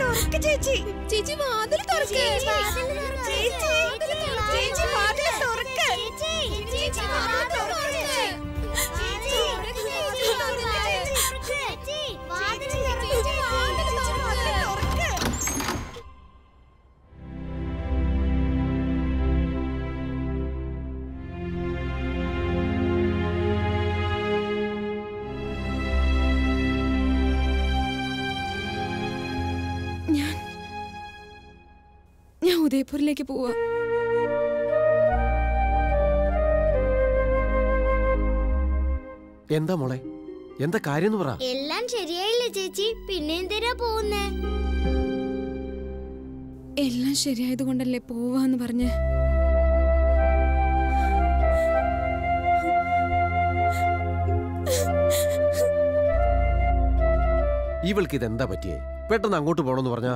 തുറക്ക് ചേച്ചി ചേച്ചി വാതിൽ തുറക്ക് ചേച്ചി ചേച്ചി വാതിൽ തുറക്ക് ചേച്ചി വാതിൽ തുറക്ക് ഞാൻ ഞാൻ ഉദയപൂരിലേക്ക് പോവാ എന്താ മോളെ എന്താ കാര്യം എന്ന് പറ എല്ലാം ശരിയായില്ലേ ചേച്ചി പിന്നെ എന്തിനാ പോകുന്നേ എല്ലാം ശരിയായത് കൊണ്ടല്ലേ പോവാന്ന് പറഞ്ഞ് ഇവൾക്ക് ഇതെന്താ പറ്റിയേ പെട്ടെന്ന് അങ്ങോട്ട് പോണെന്ന് പറഞ്ഞാ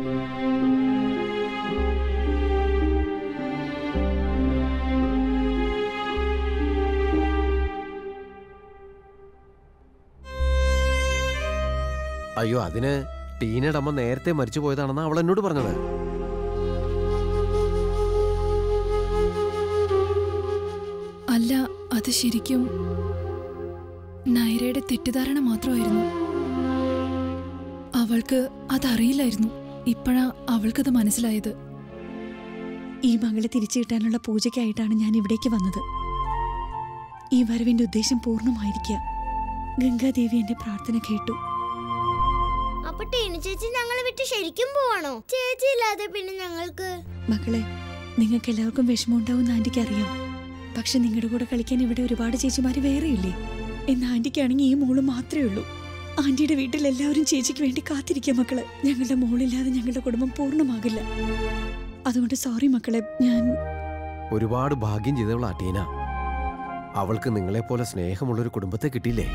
അയ്യോ അതിന് ടീനയുടെ അമ്മ നേരത്തെ മരിച്ചു പോയതാണെന്ന് അവൾ എന്നോട് പറഞ്ഞത് അല്ല അത് ശരിക്കും നൈരയുടെ തെറ്റിദ്ധാരണ മാത്രമായിരുന്നു അവൾക്ക് അതറിയില്ലായിരുന്നു ഇപ്പോഴാ അവൾക്കത് മനസ്സിലായത് ഈ മകളെ തിരിച്ചു കിട്ടാനുള്ള പൂജയ്ക്കായിട്ടാണ് ഞാൻ ഇവിടേക്ക് വന്നത് ഈ വരവിന്റെ ഉദ്ദേശം പൂർണ്ണമായിരിക്കുക ഗംഗാദേവി എന്റെ പ്രാർത്ഥന കേട്ടു അപ്പൊ ടീനു ചേച്ചി ഞങ്ങളെ വിട്ട് ശരിക്കും പോവാണോ ചേച്ചി ഇല്ലാതെ പിന്നെ ഞങ്ങൾക്ക് മകളെ നിങ്ങൾക്ക് എല്ലാവർക്കും വിഷമമുണ്ടാവും ആന്റിക്ക് അറിയാം പക്ഷെ നിങ്ങളുടെ കൂടെ കളിക്കാൻ ഇവിടെ ഒരുപാട് ചേച്ചിമാര് വേറെയില്ലേ എന്ന് ആന്റിക്കാണെങ്കിൽ ഈ മോള് മാത്രമേ ഉള്ളൂ ആന്റിയുടെ വീട്ടിൽ എല്ലാവരും ചേച്ചിക്ക് വേണ്ടി കാത്തിരിക്കുക മക്കളെ ഞങ്ങളുടെ മോളില്ലാതെ ഞങ്ങളുടെ കുടുംബം പൂർണ്ണമാകില്ല അതുകൊണ്ട് സോറി മക്കളെ ഞാൻ ഒരുപാട് ഭാഗ്യം ചെയ്തവളാ ടീന അവൾക്ക് നിങ്ങളെപ്പോലെ സ്നേഹമുള്ളൊരു കുടുംബത്തെ കിട്ടിയില്ലേ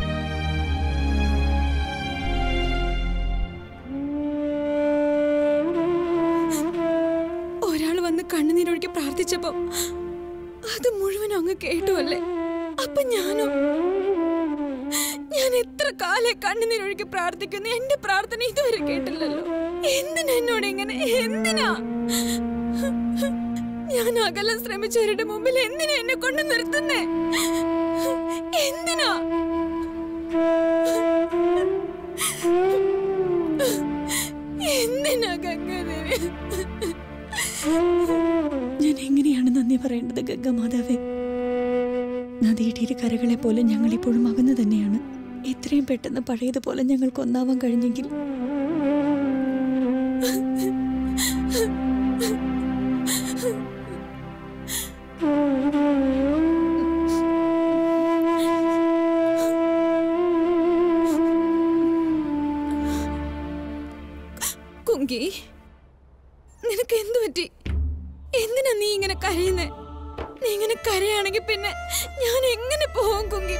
ഒരാൾ വന്ന് കണ്ണുനീരൊഴുക്കി പ്രാർത്ഥിച്ചപ്പോ അത് മുഴുവൻ അങ്ങ് കേട്ടു അല്ലേ അപ്പൊ ഞാനോ ഞാൻ എത്ര കാലെ കണ്ണുനീരൊഴുക്കി പ്രാർത്ഥിക്കുന്നു എന്റെ പ്രാർത്ഥന ഇതുവരെ കേട്ടില്ലല്ലോ എന്തിനാ എന്നോട് ഇങ്ങനെ എന്തിനാ ഞാൻ അകലം ശ്രമിച്ചവരുടെ മുമ്പിൽ എന്തിനാ എന്നെ കൊണ്ട് നിർത്തുന്നേ എന്തിനാ എന്തിനാ ഗംഗാദേവി ഞാൻ എങ്ങനെയാണ് നന്ദി പറയേണ്ടത് ഗംഗമാതാവേ നദിയുടെ ഇരു കരകളെ പോലെ ഞങ്ങൾ ഇപ്പോഴും അകന്നു തന്നെയാണ് എത്രയും പെട്ടെന്ന് പഴയതുപോലെ ഞങ്ങൾക്ക് ഒന്നാവാൻ കഴിഞ്ഞെങ്കിൽ കുങ്കി നിനക്ക് എന്തു പറ്റി എന്തിനാ നീ ഇങ്ങനെ കരയുന്നേ നീ ഇങ്ങനെ കരയാണെങ്കിൽ പിന്നെ ഞാൻ എങ്ങനെ പോകും കുങ്കി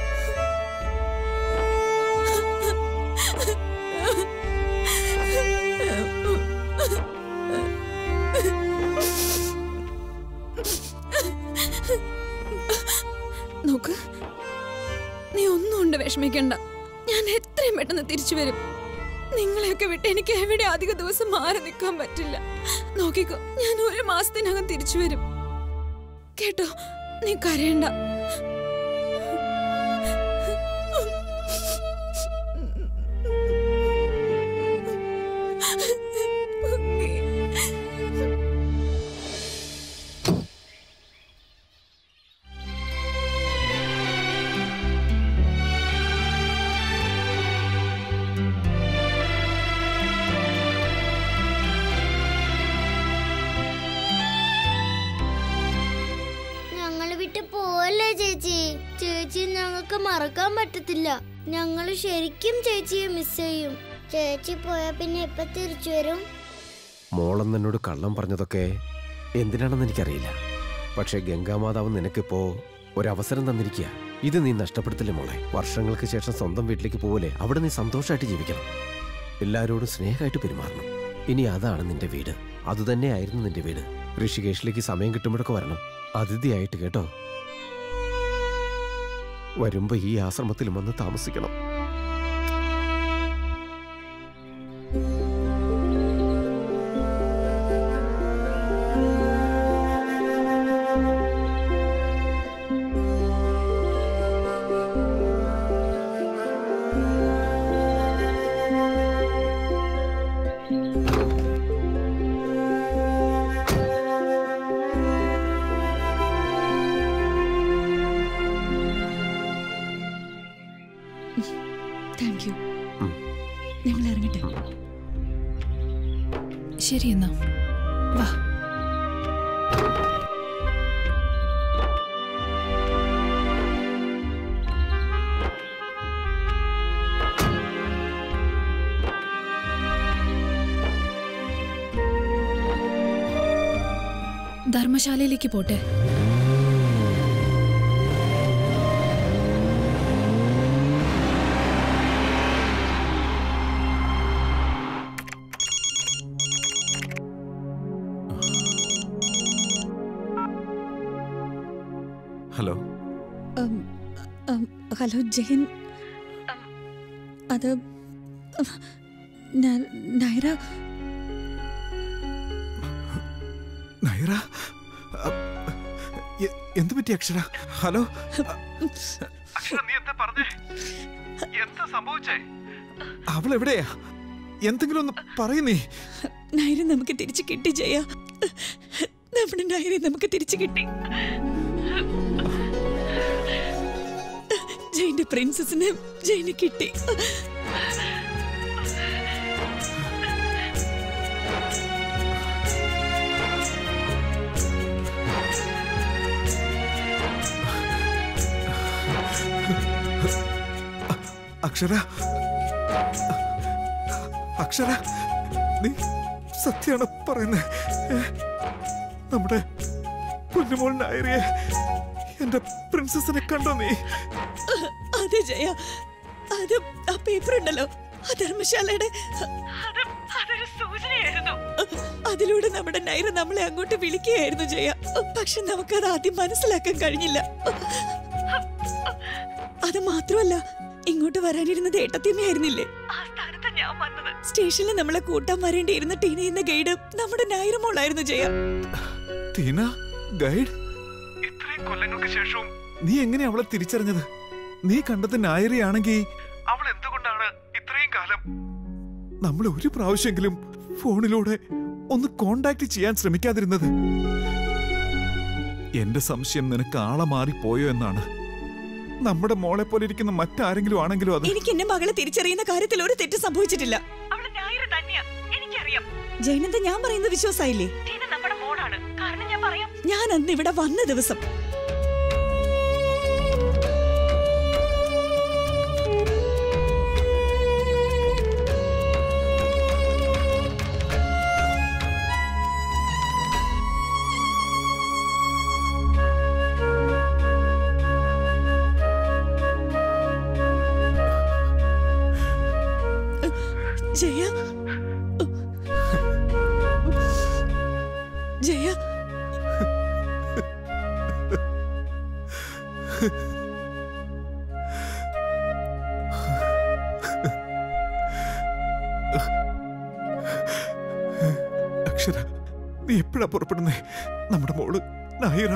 നോക്ക് നീ ഒന്നും കൊണ്ട് വിഷമിക്കണ്ട ഞാൻ എത്രയും പെട്ടെന്ന് തിരിച്ചു വരും നിങ്ങളെയൊക്കെ വിട്ട് എനിക്ക് എവിടെ അധിക ദിവസം മാറി നിൽക്കാൻ പറ്റില്ല നോക്കിക്കോ ഞാൻ ഒരു മാസത്തിനകം തിരിച്ചു വരും കേട്ടോ നീ കരയണ്ട ഞങ്ങളെ വിട്ട് പോവല്ലേ ചേച്ചി ചേച്ചി ഞങ്ങൾക്ക് മറക്കാൻ പറ്റത്തില്ല ഞങ്ങൾ ശരിക്കും ചേച്ചിയെ മിസ് ചെയ്യും ചേച്ചി പോയാ പിന്നെ എപ്പ തിരിച്ചു വരും മോളെന്ന് എന്നോട് കള്ളം പറഞ്ഞതൊക്കെ എന്തിനാണെന്ന് എനിക്കറിയില്ല പക്ഷെ ഗംഗാമാതാവ് നിനക്കിപ്പോ ഒരവസരം തന്നിരിക്കുക ഇത് നീ നഷ്ടപ്പെടുത്തില്ല മോളെ വർഷങ്ങൾക്ക് ശേഷം സ്വന്തം വീട്ടിലേക്ക് പോവല്ലേ അവിടെ നീ സന്തോഷമായിട്ട് ജീവിക്കണം എല്ലാവരോടും സ്നേഹമായിട്ട് പെരുമാറണം ഇനി അതാണ് നിന്റെ വീട് അതുതന്നെയായിരുന്നു നിന്റെ വീട് ഋഷികേഷിലേക്ക് സമയം കിട്ടുമ്പോഴൊക്കെ വരണം അതിഥിയായിട്ട് കേട്ടോ വരുമ്പോ ഈ ആശ്രമത്തിലും വന്ന് താമസിക്കണം താങ്ക് യു ഉം. ഞങ്ങൾ ഇറങ്ങട്ടെ ശരി എന്നാ വാ ധർമ്മശാലയിലേക്ക് പോട്ടെ ഹലോ ഉം, ഉം, ഹലോ ജയൻ ഉം, അത് ഉം, ന- നൈറ നൈറ അ, എ- എന്ത് പറ്റി അക്ഷര ഹലോ അക്ഷര നീ എന്താ പറഞ്ഞേ എന്താ സംഭവിച്ചേ അവൾ എവിടെയാ എന്തെങ്കിലും ഒന്ന് പറയുന്നേ നൈര നമുക്ക് തിരിച്ചു കിട്ടി ജയ നമ്മുടെ നൈരെ നമുക്ക് തിരിച്ചു കിട്ടി ജയന്റെ പ്രിൻസസിനെ ജയന് കിട്ടി അക്ഷര അക്ഷര നീ സത്യാണ് പറയുന്നത് നമ്മുടെ കുഞ്ഞുമോൾ നായരിയെ എന്റെ പ്രിൻസസിനെ കണ്ടോ നീ അതെ ജയ അത് ആ പേപ്പർ ഉണ്ടല്ലോ ആ ധർമ്മശാലയുടെ അത് അതൊരു സൂചനയായിരുന്നു അതിലൂടെ നമ്മുടെ നൈറ നമ്മളെ അങ്ങോട്ട് വിളിക്കുകയായിരുന്നു ജയ പക്ഷെ നമുക്കത് ആദ്യം മനസ്സിലാക്കാൻ കഴിഞ്ഞില്ല അത് മാത്രമല്ല ഇങ്ങോട്ട് വരാനിരുന്നത് ഏട്ടത്തിയമ്മയായിരുന്നില്ലേ ആ സ്ഥാനത്ത് ഞാൻ വന്നത് സ്റ്റേഷനിൽ നമ്മളെ കൂട്ടാൻ വരേണ്ടിയിരുന്ന ടീന എന്ന ഗൈഡ് നമ്മുടെ നൈറ മോളായിരുന്നു ജയ ടീന ഗൈഡ് ഇത്രയും കൊല്ലങ്ങൾക്ക് ശേഷവും നീ എങ്ങനെ അവളെ തിരിച്ചറിഞ്ഞത് നീ കണ്ടത് നായരിയാണെങ്കിൽ അവൾ എന്തുകൊണ്ടാണ് ഇത്രയും കാലം നമ്മൾ ഒരു പ്രാവശ്യമെങ്കിലും ഫോണിലൂടെ ഒന്ന് കോണ്ടാക്ട് ചെയ്യാൻ ശ്രമിക്കാതിരുന്നത് എന്റെ സംശയം നിനക്ക് ആളെ മാറിപ്പോയോ എന്നാണ് നമ്മുടെ മോളെ പോലെ ഇരിക്കുന്ന മറ്റാരെങ്കിലും ആണെങ്കിലും അത് എനിക്ക് എന്റെ മകളെ തിരിച്ചറിയുന്ന കാര്യത്തിൽ ഒരു തെറ്റ് സംഭവിച്ചിട്ടില്ല അവള് ഞായർ തന്നെയാ എനിക്കറിയാം ജയനന്ദ ഞാൻ പറയുന്നത് വിശ്വാസായില്ലേ നമ്മുടെ മോളാണ് കാരണം ഞാൻ പറയാം ഞാൻ അന്ന് ഇവിടെ വന്ന ദിവസം ജയ ജയ അക്ഷര നീ എപ്പോഴാ പുറപ്പെടുന്നേ നമ്മുടെ മോള് നായിറ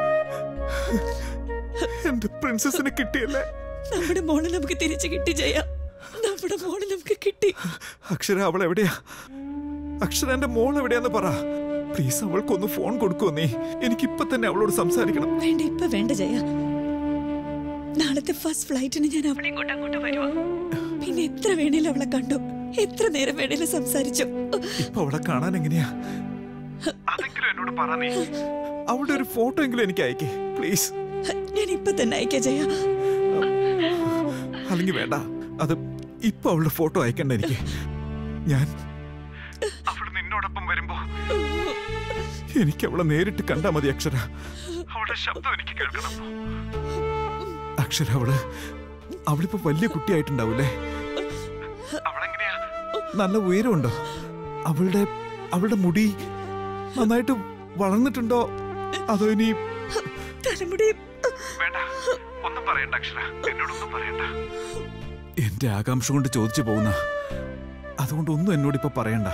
എന്റെ പ്രിൻസസിനെ കിട്ടിയല്ലേ നമ്മുടെ മോളെ നമുക്ക് തിരിച്ചു കിട്ടി ജയ നമ്മുടെ മോളെ നമുക്ക് കിട്ടി അക്ഷര അവൾ എവിടെയാ അക്ഷര എന്റെ മോൾ എവിടെയാന്ന് പറ പ്ലീസ് അവൾക്കൊന്ന് ഫോൺ കൊടുക്കുമോ നീ എനിക്കിപ്പൊ തന്നെ അവളോട് സംസാരിക്കണം വേണ്ട ഇപ്പൊ വേണ്ട ജയ നാളത്തെ ഫസ്റ്റ് ഫ്ലൈറ്റിന് ഞാൻ അവളെ ഇങ്ങോട്ട് അങ്ങോട്ട് വരുവാ പിന്നെ എത്ര വേണേലും അവളെ കണ്ടു എത്ര നേരം വേണേലും സംസാരിച്ചു ഇപ്പൊ അവളെ കാണാൻ എങ്ങനെയാ അതെങ്കിലും എന്നോട് പറ നീ അവളുടെ ഒരു ഫോട്ടോ എങ്കിലും എനിക്ക് അയക്കേ പ്ലീസ് ഞാൻ ഇപ്പൊ തന്നെ അയക്കാം ജയ അല്ലെങ്കിൽ വേണ്ട അത് ഇപ്പൊ അവളുടെ ഫോട്ടോ അയക്കണ്ട എനിക്ക് ഞാൻ അവൾ നിന്നോടൊപ്പം വരുമ്പോ എനിക്ക് അവളെ നേരിട്ട് കണ്ടാ മതി അക്ഷര അവളുടെ ശബ്ദം എനിക്ക് കേൾക്കണം അക്ഷര അവള് അവളിപ്പോ വലിയ കുട്ടിയായിട്ടുണ്ടാവൂലേ അവളെങ്ങനെയാ നല്ല ഉയരമുണ്ടോ അവളുടെ അവളുടെ മുടി നന്നായിട്ട് വളർന്നിട്ടുണ്ടോ അതോ ഇനി തലമുടി വേണ്ട ഒന്നും പറയണ്ട അക്ഷര എന്നോടൊന്നും പറയണ്ട എന്റെ ആകാംക്ഷ കൊണ്ട് ചോദിച്ചു പോകുന്ന അതുകൊണ്ട് ഒന്നും എന്നോട് ഇപ്പൊ പറയണ്ട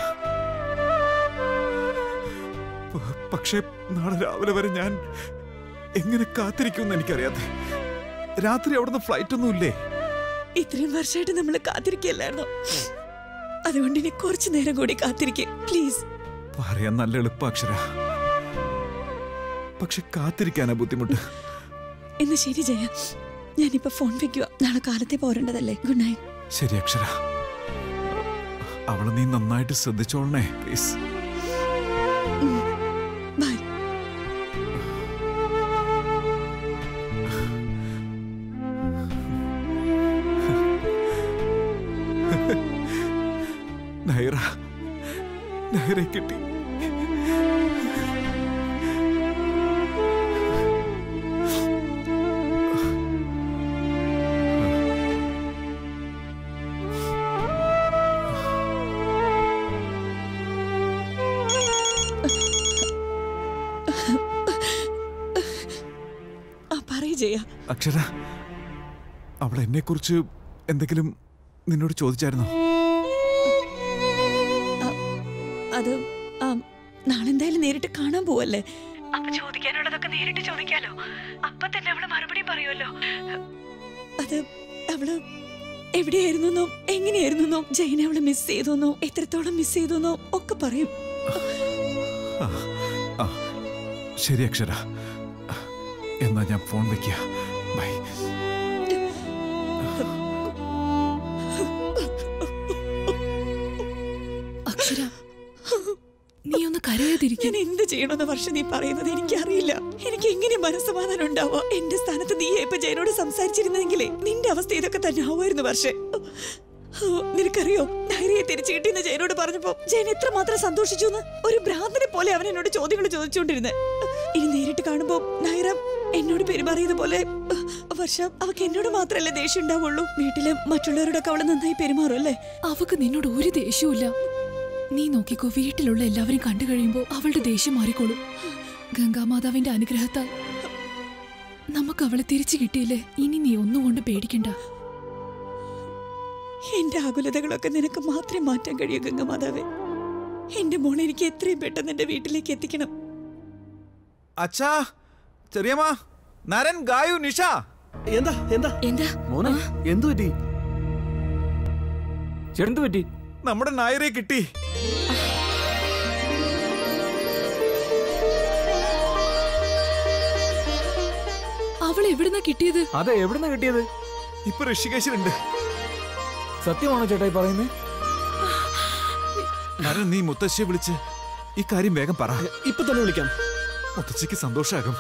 പ- പക്ഷേ നാളെ രാവിലെ വരെ ഞാൻ എങ്ങനെ കാത്തിരിക്കുമെന്ന് എനിക്കറിയാതെ രാത്രി അവിടുന്ന് ഫ്ലൈറ്റ് ഒന്നും ഇല്ലേ ഇത്രയും വർഷമായിട്ട് നമ്മൾ കാത്തിരിക്കല്ലായിരുന്നോ അതുകൊണ്ട് ഇനി കുറച്ചു നേരം കൂടി കാത്തിരിക്കേ പ്ലീസ് പറയാൻ നല്ല എളുപ്പ അക്ഷര പക്ഷെ കാത്തിരിക്കാനാ ബുദ്ധിമുട്ട് എന്ന് ശരി ജയ ഞാനിപ്പോ ഫോൺ വെക്കുക നാളെ കാലത്തെ പോരേണ്ടതല്ലേ ഗുഡ് നൈറ്റ് ശരി അക്ഷര അവളെ നീ നന്നായിട്ട് ശ്രദ്ധിച്ചോളണേ പ്ലീസ് ബൈ നൈറ നൈറ കിട്ടി ആ പറയ് ജയ അക്ഷര അവൾ എന്നെ കുറിച്ച് എന്തെങ്കിലും നിന്നോട് ചോദിച്ചായിരുന്നോ അത് ആ, നാളെ എന്തായാലും നേരിട്ട് കാണാൻ പോവല്ലേ അപ്പൊ ചോദിക്കാനുള്ളതൊക്കെ നേരിട്ട് ചോദിക്കാലോ അപ്പൊ തന്നെ അവള് മറുപടി പറയുമല്ലോ അത് അവള് എവിടെയായിരുന്നോ എങ്ങനെയായിരുന്നോ ജയനെ അവള് മിസ് ചെയ്തോന്നോ എത്രത്തോളം മിസ് ചെയ്തോന്നോ ഒക്കെ പറയും ആ, ആ, ശരി അക്ഷര എന്നാ ഞാൻ ഫോൺ വെക്കുക ബൈ അക്ഷര നീ ഒന്ന് കരയാതിരിക്കും ഞാൻ എന്ത് ചെയ്യണമെന്ന വർഷം നീ പറയുന്നത് എനിക്കറിയില്ല എനിക്ക് എങ്ങനെ മനസ്സമാധാനം ഉണ്ടാവുക എന്റെ സ്ഥാനത്ത് നീ ഇപ്പൊ ജയനോട് സംസാരിച്ചിരുന്നെങ്കിലേ നിന്റെ അവസ്ഥ ഇതൊക്കെ തന്നെ ആവുമായിരുന്നു പക്ഷേ ഓ, നിനക്കറിയോ നൈരയെ തിരിച്ചു കിട്ടിയെന്ന് ജയനോട് പറഞ്ഞപ്പോ ജയൻ എത്രമാത്രം സന്തോഷിച്ചു എന്ന് ഒരു ഭ്രാന്തനെ പോലെ അവൻ എന്നോട് ചോദ്യങ്ങൾ ചോദിച്ചുകൊണ്ടിരുന്നത് ഇനി നേരിട്ട് കാണുമ്പോ നൈറ എന്നോട് പെരുമാറിയത് പോലെ വർഷ അവക്ക് എന്നോട് മാത്രല്ലേ ദേഷ്യം ഉണ്ടാവുള്ളൂ വീട്ടില് മറ്റുള്ളവരോടൊക്കെ അവള് നന്നായി പെരുമാറും അല്ലേ അവക്ക് നിന്നോട് ഒരു ദേഷ്യവുമില്ല നീ നോക്കിക്കോ വീട്ടിലുള്ള എല്ലാവരും കണ്ടു കഴിയുമ്പോ അവളുടെ ദേഷ്യം മാറിക്കോളും ഗംഗാമാതാവിന്റെ അനുഗ്രഹത്താൽ നമുക്ക് അവളെ തിരിച്ചു കിട്ടിയില്ലേ ഇനി നീ ഒന്നും കൊണ്ട് പേടിക്കണ്ട എന്റെ ആകുലതകളൊക്കെ നിനക്ക് മാത്രമേ മാറ്റാൻ കഴിയൂ ഗംഗമാതാവേ എന്റെ മോളെ എനിക്ക് എത്രയും പെട്ടെന്ന് എന്റെ വീട്ടിലേക്ക് എത്തിക്കണം അച്ഛാ ചെറിയമ്മ നരൻ ഗായു നിഷ എന്താ എന്താ എന്താ മോനെ എന്തു പറ്റി ചേട്ടൻ പറ്റി നമ്മുടെ നായരെ കിട്ടി അവൾ എവിടുന്നാ കിട്ടിയത് അതെ എവിടുന്നാ കിട്ടിയത് ഇപ്പൊ ഋഷികേശിലുണ്ട് സത്യമാണോ ചേട്ടായി പറയുന്നത് നരൻ നീ മുത്തശ്ശിയെ വിളിച്ച് ഈ കാര്യം വേഗം പറ ഇപ്പൊ തന്നെ വിളിക്കാം മുത്തശ്ശിക്ക് സന്തോഷാകും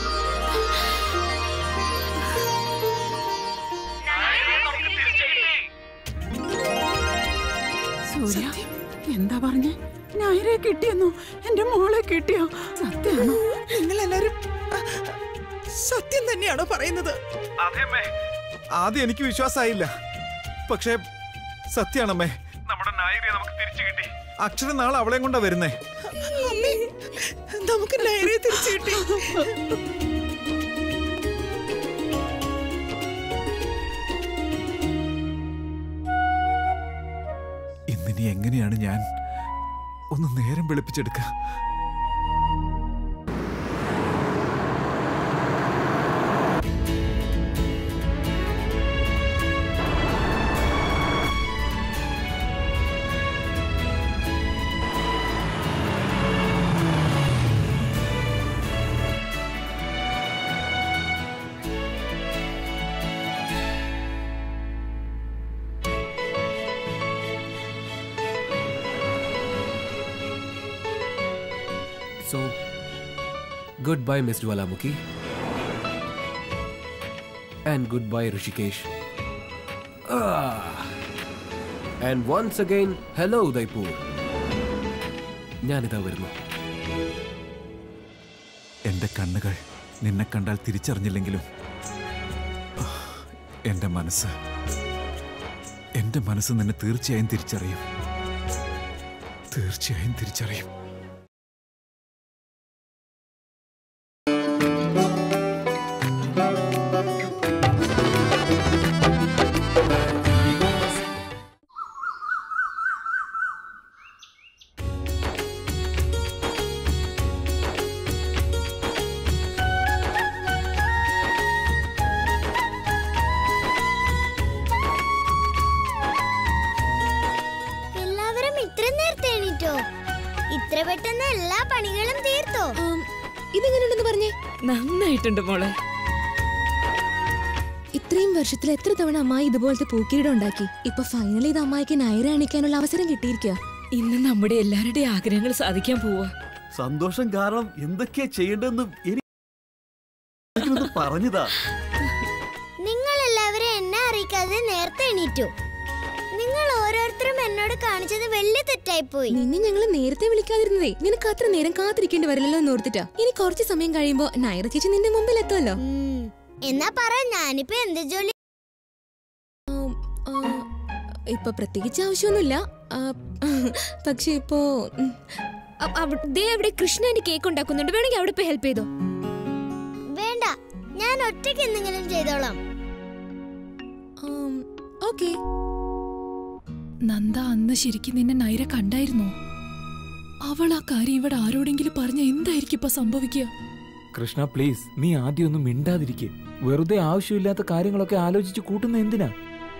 സൂര്യ എന്താ പറഞ്ഞേ ഞായരെ കിട്ടിയെന്നോ എന്റെ മോളെ കിട്ടിയോ സത്യമാണോ നിങ്ങൾ എല്ലാരും സത്യം തന്നെയാണോ പറയുന്നത് ആദ്യം എനിക്ക് വിശ്വാസമായില്ല പക്ഷേ സത്യാണമ്മേ നമ്മുടെ നായരെ നമുക്ക് തിരിച്ചു കിട്ടി അക്ഷരം നാളെ അവളെയും കൊണ്ടാ വരുന്നേ അമ്മേ നമുക്ക് നയരെ തിരിച്ചു കിട്ടി ഇന്നിനി എങ്ങനെയാണ് ഞാൻ ഒന്ന് നേരം വെളുപ്പിച്ചെടുക്ക So, goodbye, Miss Jwalamuki. And goodbye, Rishikesh. Ah. And once again, hello, Udaipur. ഞാനിതാ വരുന്നു എന്റെ കണ്ണുകൾ നിന്നെ കണ്ടാൽ തിരിച്ചറിഞ്ഞില്ലെങ്കിലും ആ, എന്റെ മനസ്സ് എന്റെ മനസ്സ് നിന്നെ തീർച്ചയായും തിരിച്ചറിയും തീർച്ചയായും തിരിച്ചറിയും എല്ലാവരും ഇത്ര നേരത്തെ എണീറ്റോ ഇത്ര പെട്ടെന്ന് എല്ലാ പണികളും തീർത്തോ ഇതെങ്ങനെയുണ്ടെന്ന് പറഞ്ഞേ നന്നായിട്ടുണ്ട് മോളെ ഇത്രയും വർഷത്തിൽ എത്ര തവണ അമ്മായി ഇതുപോലത്തെ പൂക്കിരീടം ഉണ്ടാക്കി ഇപ്പൊ ഫൈനലി ഇത് അമ്മായിക്ക് നൈറ അണിക്കാനുള്ള അവസരം കിട്ടിയിരിക്കുക ഇന്ന് നമ്മുടെ എല്ലാവരുടെയും ആഗ്രഹങ്ങൾ സാധിക്കാൻ പോവാ സന്തോഷം കാരണം എന്തൊക്കെയാ ചെയ്യേണ്ടതെന്ന് എനിക്ക് പറഞ്ഞതാ നിങ്ങൾ എല്ലാവരും എന്നെ അറിയിക്കാതെ നേരത്തെ എണീറ്റു നിങ്ങൾ ഓരോരുത്തരും എന്നോട് കാണിച്ചത് വലിയ തെറ്റായിപ്പോയി നിന്നെ ഞങ്ങൾ നേരത്തെ വിളിക്കാതിരുന്നതേ നിനക്ക് അത്ര നേരം കാത്തിരിക്കേണ്ടി വരില്ലല്ലോ എന്ന് ഓർത്തിട്ടാ ഇനി കുറച്ച് സമയം കഴിയുമ്പോ നൈറ ചേച്ചി നിന്റെ മുമ്പിൽ എത്തുമല്ലോ ഉം. എന്നാ പറ ഞാനിപ്പോ എന്ത് ജോലി ആ, ഇപ്പൊ പ്രത്യേകിച്ച് ആവശ്യമൊന്നുമില്ല ആ, പക്ഷെ ഇപ്പോ ഉം, ദേ അവിടെ കൃഷ്ണന്റെ കേക്ക് ഉണ്ടാക്കുന്നുണ്ട് വേണമെങ്കിൽ അവിടെ പോയി ഹെൽപ്പ് ചെയ്തോ വേണ്ട ഞാൻ ഒറ്റയ്ക്ക് എന്തെങ്കിലും ചെയ്തോളാം ആം, ഓക്കേ നന്ദ അന്ന് ശരിക്കും നിന്നെ നൈര കണ്ടായിരുന്നോ അവൾ ആ കാര്യം ഇവിടെ ആരോടെങ്കിലും പറഞ്ഞ എന്തായിരിക്കും ഇപ്പൊ സംഭവിക്കുക കൃഷ്ണ പ്ലീസ് നീ ആദ്യം ഒന്നും മിണ്ടാതിരിക്കെ വെറുതെ ആവശ്യമില്ലാത്ത കാര്യങ്ങളൊക്കെ ആലോചിച്ച് കൂട്ടുന്ന എന്തിനാ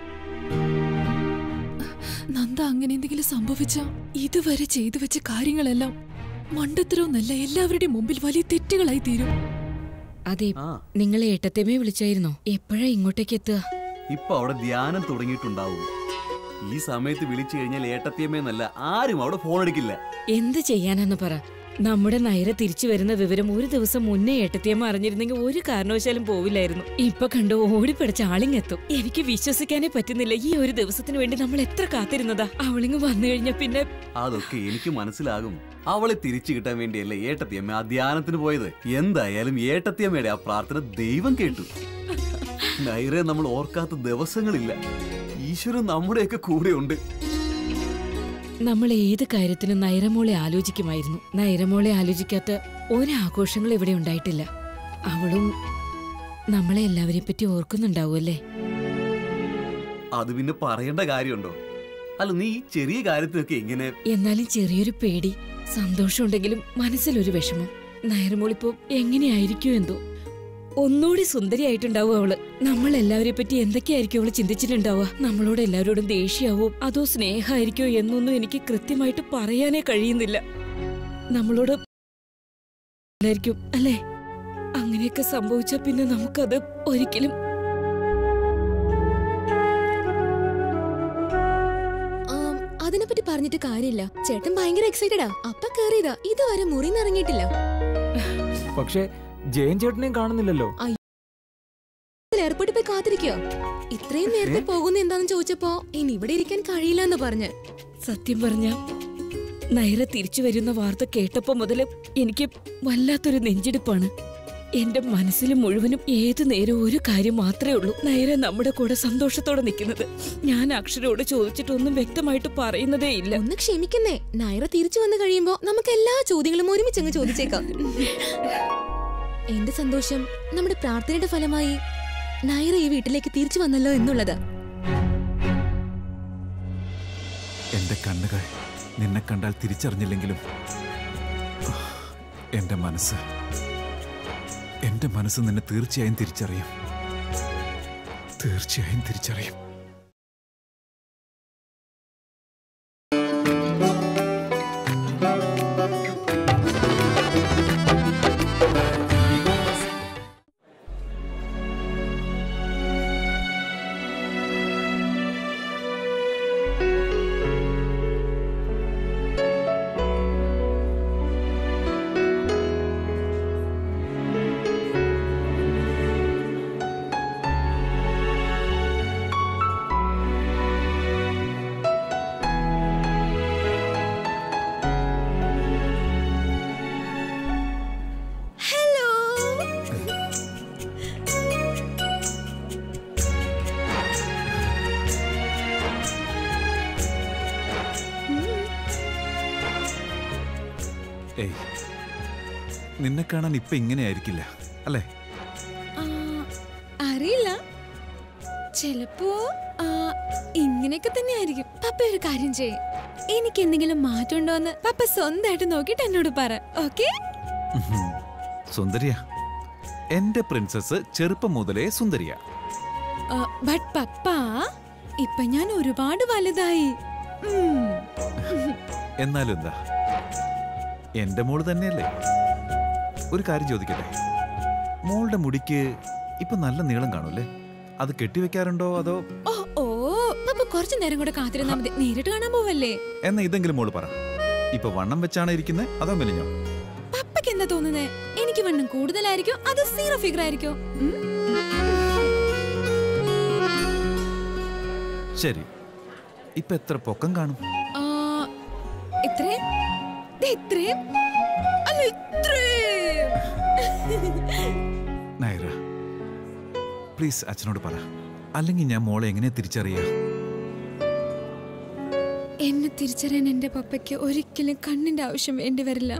നന്ദ അങ്ങനെ എന്തെങ്കിലും സംഭവിച്ച ഇതുവരെ ചെയ്തു വെച്ച കാര്യങ്ങളെല്ലാം മണ്ടത്തരവുന്നല്ല എല്ലാവരുടെയും മുമ്പിൽ വലിയ തെറ്റുകളായി തീരും അതെ ആ നിങ്ങളെ ഏട്ടത്തേമേ വിളിച്ചായിരുന്നോ എപ്പോഴാ ഇങ്ങോട്ടേക്ക് എത്തുക ഇപ്പൊ അവിടെ ധ്യാനം തുടങ്ങിയിട്ടുണ്ടാവും ഈ സമയത്ത് വിളിച്ചു കഴിഞ്ഞാൽ ഏട്ടത്തിയമ്മയെന്നല്ല ആരും അവിടെ ഫോൺ എടുക്കില്ല എന്ത് ചെയ്യാനാന്ന് പറ നമ്മുടെ നൈര തിരിച്ചു വരുന്ന വിവരം ഒരു ദിവസം മുന്നേ ഏട്ടത്തിയമ്മ അറിഞ്ഞിരുന്നെങ്കിൽ ഒരു കാരണവശാലും പോവില്ലായിരുന്നു ഇപ്പൊ കണ്ടു ഓടിപ്പിടിച്ച ആളിങ്ങെത്തും എനിക്ക് വിശ്വസിക്കാനേ പറ്റുന്നില്ല ഈ ഒരു ദിവസത്തിന് വേണ്ടി നമ്മൾ എത്ര കാത്തിരുന്നതാ അവളിങ്ങ് വന്നു കഴിഞ്ഞ പിന്നെ അതൊക്കെ എനിക്ക് മനസ്സിലാകും അവളെ തിരിച്ചു കിട്ടാൻ വേണ്ടിയല്ലേ ഏട്ടത്തിയമ്മ ആ ധ്യാനത്തിന് പോയത് എന്തായാലും ഏട്ടത്തിയമ്മയുടെ ആ പ്രാർത്ഥന ദൈവം കേട്ടു നൈറെ നമ്മൾ ഓർക്കാത്ത ദിവസങ്ങളില്ല ഈശ്വരൻ നമ്മുടെയൊക്കെ കൂടെയുണ്ട് നമ്മൾ ഏത് കാര്യത്തിനും നൈരമോളെ ആലോചിക്കുമായിരുന്നു നൈരമോളെ ആലോചിക്കാത്ത ഒരാഘോഷങ്ങൾ ഇവിടെ ഉണ്ടായിട്ടില്ല അവളും നമ്മളെ എല്ലാവരെയും പറ്റി ഓർക്കുന്നുണ്ടാവുമല്ലേ അത് പിന്നെ പറയേണ്ട കാര്യമുണ്ടോ അല്ല നീ ഈ ചെറിയ കാര്യത്തിനൊക്കെ എങ്ങനെ എന്നാലും ചെറിയൊരു പേടി സന്തോഷമുണ്ടെങ്കിലും മനസ്സിലൊരു വിഷമം നയറുമോളിപ്പോ എങ്ങനെയായിരിക്കും എന്തോ ഒന്നുകൂടി സുന്ദരിയായിട്ടുണ്ടാവും അവള് നമ്മൾ എല്ലാവരെ പറ്റി എന്തൊക്കെയായിരിക്കും അവള് ചിന്തിച്ചിട്ടുണ്ടാവുക നമ്മളോട് എല്ലാവരോടും ദേഷ്യാവോ അതോ സ്നേഹമായിരിക്കോ എന്നൊന്നും എനിക്ക് കൃത്യമായിട്ട് പറയാനേ കഴിയുന്നില്ല നമ്മളോട് ായിരിക്കും അല്ലേ അങ്ങനെയൊക്കെ സംഭവിച്ചാ പിന്നെ നമുക്കത് ഒരിക്കലും ആം, അതിനെപ്പറ്റി പറഞ്ഞിട്ട് കാര്യമില്ല ചേട്ടൻ ഭയങ്കര എക്സൈറ്റഡാ അപ്പ കേറിയതാ ഇതുവരെ മുറിന്ന് ഇറങ്ങിയിട്ടില്ല പക്ഷേ ജയൻ ചേട്ടനെയും കാണുന്നില്ലല്ലോ എയർപോർട്ടിൽ പോയി കാത്തിരിക്കോ ഇത്രയും നേരത്തെ പോകുന്ന എന്താന്ന് ചോദിച്ചപ്പോ ഇനി ഇവിടെ ഇരിക്കാൻ കഴിയില്ല എന്ന് പറഞ്ഞ് സത്യം പറഞ്ഞ നൈറ തിരിച്ചു വരുന്ന വാർത്ത കേട്ടപ്പോ മുതല് എനിക്ക് വല്ലാത്തൊരു നെഞ്ചിടിപ്പാണ് എന്റെ മനസ്സിൽ മുഴുവനും ഏതു നേരം ഒരു കാര്യം മാത്രമേ ഉള്ളൂ നൈറ നമ്മുടെ കൂടെ സന്തോഷത്തോടെ നിൽക്കുന്നത് ഞാൻ അക്ഷരോട് ചോദിച്ചിട്ടൊന്നും വ്യക്തമായിട്ട് പറയുന്നതേ ഇല്ല ഒന്ന് ക്ഷമിക്കുന്നേ നൈറ തിരിച്ചു വന്നു കഴിയുമ്പോ നമുക്ക് എല്ലാ ചോദ്യങ്ങളും ഒരുമിച്ചങ്ങ് ചോദിച്ചേക്കാം എന്റെ സന്തോഷം നമ്മുടെ പ്രാർത്ഥനയുടെ ഫലമായി നൈറ ഈ വീട്ടിലേക്ക് തിരിച്ചു വന്നല്ലോ എന്നുള്ളത് എന്റെ കണ്ണുകൾ നിന്നെ കണ്ടാൽ തിരിച്ചറിഞ്ഞില്ലെങ്കിലും എന്റെ മനസ്സ് എന്റെ മനസ്സ് നിന്നെ തീർച്ചയായും തിരിച്ചറിയും തീർച്ചയായും തിരിച്ചറിയും ഹലോ ഏയ് നിന്നെ കാണാൻ ഇപ്പൊ ഇങ്ങനെയായിരിക്കില്ല അല്ലേ ആ, അറിയില്ല ചിലപ്പോ ആ, ഇങ്ങനെയൊക്കെ തന്നെ ആയിരിക്കും പപ്പ ഒരു കാര്യം ചെയ്യ് എനിക്ക് എന്തെങ്കിലും മാറ്റം ഉണ്ടോ എന്ന് പപ്പ സ്വന്തമായിട്ട് നോക്കിയിട്ട് എന്നോട് പറ ഓക്കെ ഉഹും. സുന്ദരിയ എന്റെ പ്രിൻസസ് ചെറുപ്പം മുതലേ സുന്ദരിയ ബട്ട് പപ്പ ഇപ്പൊ ഞാൻ ഒരുപാട് വലുതായി ഉം. എന്നാലും എന്താ എന്റെ മോള് തന്നെയല്ലേ ഒരു കാര്യം ചോദിക്കട്ടെ മോളുടെ മുടിക്ക് ഇപ്പൊ നല്ല നീളം കാണൂല്ലേ അത് കെട്ടിവെക്കാറുണ്ടോ അതോ ഓ ഓ അപ്പൊ കുറച്ചു നേരം കൂടെ കാത്തിരുന്നാ മതി നേരിട്ട് കാണാൻ പോവല്ലേ എന്നാ ഇതെങ്കിലും മോള് പറ ഇപ്പൊ വണ്ണം വെച്ചാണ് ഇരിക്കുന്നത് അതോ മെലിഞ്ഞോ പപ്പയ്ക്ക് എന്താ തോന്നുന്നേ എനിക്ക് വണ്ണം കൂടുതലായിരിക്കോ അതോ സീറോ ഫിഗർ ആയിരിക്കോ ഉം? ശരി ഇപ്പൊ എത്ര പൊക്കം കാണും ആ, ഇത്രയും ദേ ഇത്രയും അല്ല ഇത്രയും നൈറ പ്ലീസ് അച്ഛനോട് പറ അല്ലെങ്കിൽ ഞാൻ മോളെ എങ്ങനെ തിരിച്ചറിയാ എന്നെ തിരിച്ചറിയാൻ എന്റെ പപ്പയ്ക്ക് ഒരിക്കലും കണ്ണിന്റെ ആവശ്യം വേണ്ടി വരില്ല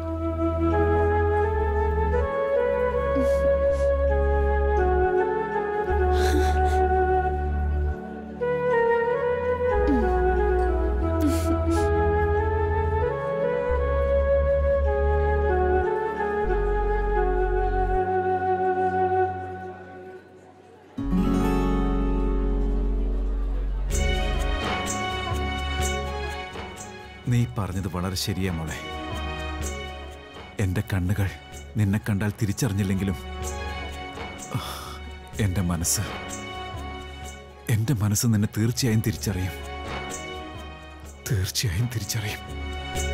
നീ പറഞ്ഞത് വളരെ ശരിയാ മോളെ എന്റെ കണ്ണുകൾ നിന്നെ കണ്ടാൽ തിരിച്ചറിഞ്ഞില്ലെങ്കിലും ആ, എന്റെ മനസ്സ് എന്റെ മനസ്സ് നിന്നെ തീർച്ചയായും തിരിച്ചറിയും തീർച്ചയായും തിരിച്ചറിയും